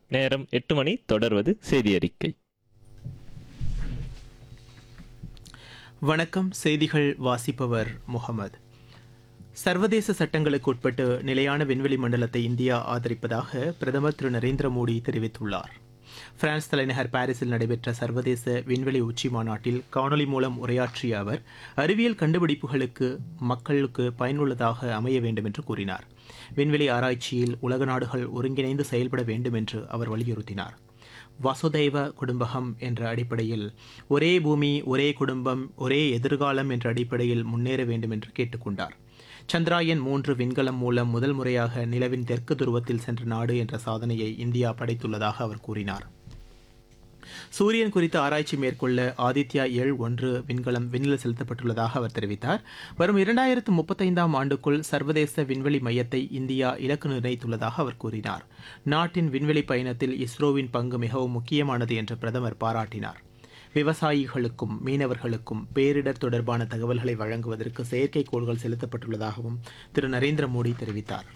நேரம் எட்டு மணி தொடர்வது செய்தி அறிக்கை வணக்கம் செய்திகள் வாசிப்பவர் முகமது சர்வதேச சட்டங்களுக்கு உட்பட்டு நிலையான விண்வெளி மண்டலத்தை இந்தியா ஆதரிப்பதாக பிரதமர் திரு நரேந்திர மோடி தெரிவித்துள்ளார் பிரான்ஸ் தலைநகர் பாரிஸில் நடைபெற்ற சர்வதேச விண்வெளி உச்சி மாநாட்டில் காணொலி மூலம் உரையாற்றிய அவர் அறிவியல் கண்டுபிடிப்புகளுக்கு மக்களுக்கு பயனுள்ளதாக அமைய வேண்டும் என்று கூறினார் விண்வெளி ஆராய்ச்சியில் உலக நாடுகள் ஒருங்கிணைந்து செயல்பட வேண்டும் என்று அவர் வலியுறுத்தினார் வசுதைவ குடும்பகம் என்ற அடிப்படையில் ஒரே பூமி ஒரே குடும்பம் ஒரே எதிர்காலம் என்ற அடிப்படையில் முன்னேற வேண்டும் என்று கேட்டுக்கொண்டார் சந்திராயன் மூன்று விண்கலம் மூலம் முதல் முறையாக நிலவின் தெற்கு துருவத்தில் சென்ற நாடு என்ற சாதனையை இந்தியா படைத்துள்ளதாக அவர் கூறினார் சூரியன் குறித்த ஆராய்ச்சி மேற்கொள்ள ஆதித்யா ஏழ் ஒன்று விண்கலம் விண்ணில் செலுத்தப்பட்டுள்ளதாக அவர் தெரிவித்தார் வரும் இரண்டாயிரத்து முப்பத்தைந்தாம் ஆண்டுக்குள் சர்வதேச விண்வெளி மையத்தை இந்தியா இலக்கு நிர்ணயித்துள்ளதாக அவர் கூறினார் நாட்டின் விண்வெளி பயணத்தில் இஸ்ரோவின் பங்கு மிகவும் முக்கியமானது என்று பிரதமர் பாராட்டினார் விவசாயிகளுக்கும் மீனவர்களுக்கும் பேரிடர் தொடர்பான தகவல்களை வழங்குவதற்கு செயற்கைக்கோள்கள் செலுத்தப்பட்டுள்ளதாகவும் திரு நரேந்திர மோடி தெரிவித்தார்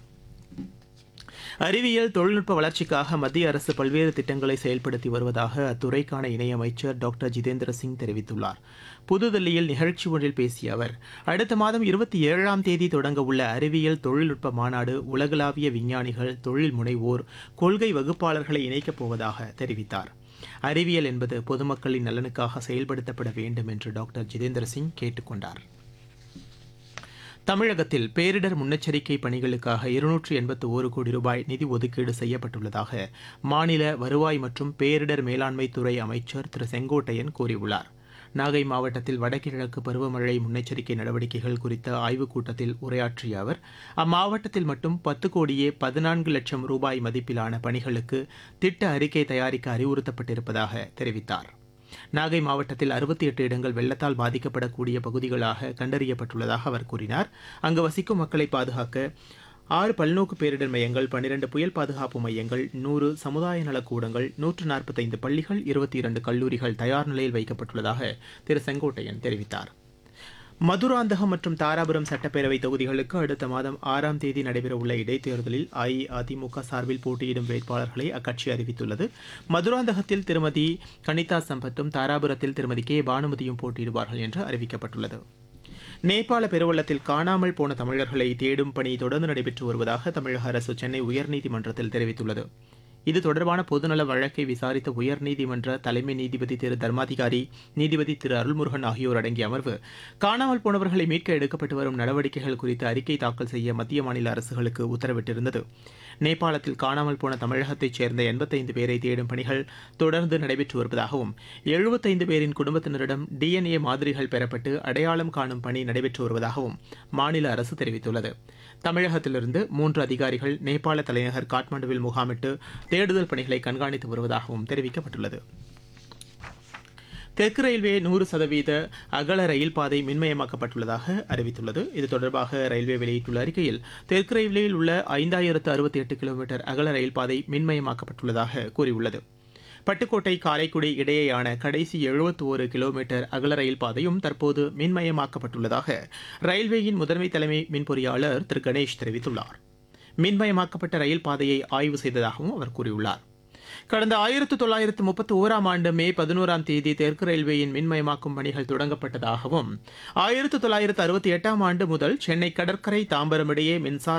அறிவியல் தொழில்நுட்ப வளர்ச்சிக்காக மத்திய அரசு பல்வேறு திட்டங்களை செயல்படுத்தி வருவதாக அத்துறைக்கான இணையமைச்சர் டாக்டர் ஜிதேந்திர சிங் தெரிவித்துள்ளார் புதுதில்லியில் நிகழ்ச்சி ஒன்றில் பேசிய அவர் அடுத்த மாதம் இருபத்தி ஏழாம் தேதி தொடங்க உள்ள அறிவியல் தொழில்நுட்ப மாநாடு உலகளாவிய விஞ்ஞானிகள் தொழில் முனைவோர் கொள்கை வகுப்பாளர்களை இணைக்கப் போவதாக தெரிவித்தார் அறிவியல் என்பது பொதுமக்களின் நலனுக்காக செயல்படுத்தப்பட வேண்டும் என்று டாக்டர் ஜிதேந்திர சிங் கேட்டுக்கொண்டார் தமிழகத்தில் பேரிடர் முன்னெச்சரிக்கை பணிகளுக்காக இருநூற்று எண்பத்து ஒரு கோடி ரூபாய் நிதி ஒதுக்கீடு செய்யப்பட்டுள்ளதாக மாநில வருவாய் மற்றும் பேரிடர் மேலாண்மை துறை அமைச்சர் திரு செங்கோட்டையன் கூறியுள்ளார் நாகை மாவட்டத்தில் வடகிழக்கு பருவமழை முன்னெச்சரிக்கை நடவடிக்கைகள் குறித்த ஆய்வுக் கூட்டத்தில் உரையாற்றிய அவர் அம்மாவட்டத்தில் மட்டும் பத்து கோடியே பதினான்கு லட்சம் ரூபாய் மதிப்பிலான பணிகளுக்கு திட்ட அறிக்கை தயாரிக்க அறிவுறுத்தப்பட்டிருப்பதாக தெரிவித்தார் நாகை மாவட்டத்தில் அறுபத்தி எட்டு இடங்கள் வெள்ளத்தால் பாதிக்கப்படக்கூடிய பகுதிகளாக கண்டறியப்பட்டுள்ளதாக அவர் கூறினார் அங்கு வசிக்கும் மக்களை பாதுகாக்க ஆறு பல்நோக்கு பேரிடர் மையங்கள் பன்னிரண்டு புயல் பாதுகாப்பு மையங்கள் நூறு சமுதாய நலக்கூடங்கள் நூற்று நாற்பத்தைந்து பள்ளிகள் இருபத்தி இரண்டு கல்லூரிகள் தயார் நிலையில் வைக்கப்பட்டுள்ளதாக திரு செங்கோட்டையன் தெரிவித்தார் மதுராந்தகம் மற்றும் தாராபுரம் சட்டப்பேரவை தொகுதிகளுக்கு அடுத்த மாதம் ஆறாம் தேதி நடைபெறவுள்ள இடைத்தேர்தலில் அஇஅதிமுக சார்பில் போட்டியிடும் வேட்பாளர்களை அக்கட்சி அறிவித்துள்ளது மதுராந்தகத்தில் திருமதி கனிதா சம்பத்தும் தாராபுரத்தில் திருமதி கே பானுமதியும் போட்டியிடுவார்கள் என்று அறிவிக்கப்பட்டுள்ளது நேபாள பெருவெள்ளத்தில் காணாமல் போன தமிழர்களை தேடும் பணி தொடர்ந்து நடைபெற்று வருவதாக தமிழக அரசு சென்னை உயர்நீதிமன்றத்தில் தெரிவித்துள்ளது இது தொடர்பான பொதுநல வழக்கை விசாரித்த உயர்நீதிமன்ற தலைமை நீதிபதி திரு தர்மாதிகாரி நீதிபதி திரு அருள்முருகன் ஆகியோர் அடங்கிய அமர்வு காணாமல் போனவர்களை மீட்க எடுக்கப்பட்டு வரும் நடவடிக்கைகள் குறித்து அறிக்கை தாக்கல் செய்ய மத்திய மாநில அரசுகளுக்கு உத்தரவிட்டிருந்தது நேபாளத்தில் காணாமல் போன தமிழகத்தைச் சேர்ந்த எண்பத்தைந்து பேரை தேடும் பணிகள் தொடர்ந்து நடைபெற்று வருவதாகவும் எழுபத்தைந்து பேரின் குடும்பத்தினரிடம் டிஎன்ஏ மாதிரிகள் பெறப்பட்டு அடையாளம் காணும் பணி நடைபெற்று வருவதாகவும் மாநில அரசு தெரிவித்துள்ளது தமிழகத்திலிருந்து மூன்று அதிகாரிகள் நேபாள தலைநகர் காட்மாண்டுவில் முகாமிட்டு தேடுதல் பணிகளை கண்காணித்து வருவதாகவும் தெரிவிக்கப்பட்டுள்ளது தெற்கு ரயில்வே நூறு சதவீத அகல ரயில் பாதை மின்மயமாக்கப்பட்டுள்ளதாக அறிவித்துள்ளது இது தொடர்பாக ரயில்வே வெளியிட்டுள்ள அறிக்கையில் தெற்கு ரயில்வேயில் உள்ள ஐந்தாயிரத்து அறுபத்தி எட்டு கிலோமீட்டர் அகல ரயில் பாதை மின்மயமாக்கப்பட்டுள்ளதாக கூறியுள்ளது பட்டுக்கோட்டை காரைக்குடி இடையேயான கடைசி எழுபத்தி ஒரு கிலோமீட்டர் அகல ரயில் பாதையும் தற்போது மின்மயமாக்கப்பட்டுள்ளதாக ரயில்வேயின் முதன்மை தலைமை மின்பொறியாளர் திரு கணேஷ் தெரிவித்துள்ளார் மின்மயமாக்கப்பட்ட ரயில் பாதையை ஆய்வு செய்ததாகவும் அவர் கூறியுள்ளார் கடந்த ஆயிரத்து தொள்ளாயிரத்து முப்பத்தி ஓராம் ஆண்டு மே பதினோராம் தேதி தெற்கு ரயில்வேயின் மின்மயமாக்கும் பணிகள் தொடங்கப்பட்டதாகவும் ஆயிரத்து தொள்ளாயிரத்து அறுபத்தி எட்டாம் ஆண்டு முதல் சென்னை கடற்கரை தாம்பரம் இடையே மின்சார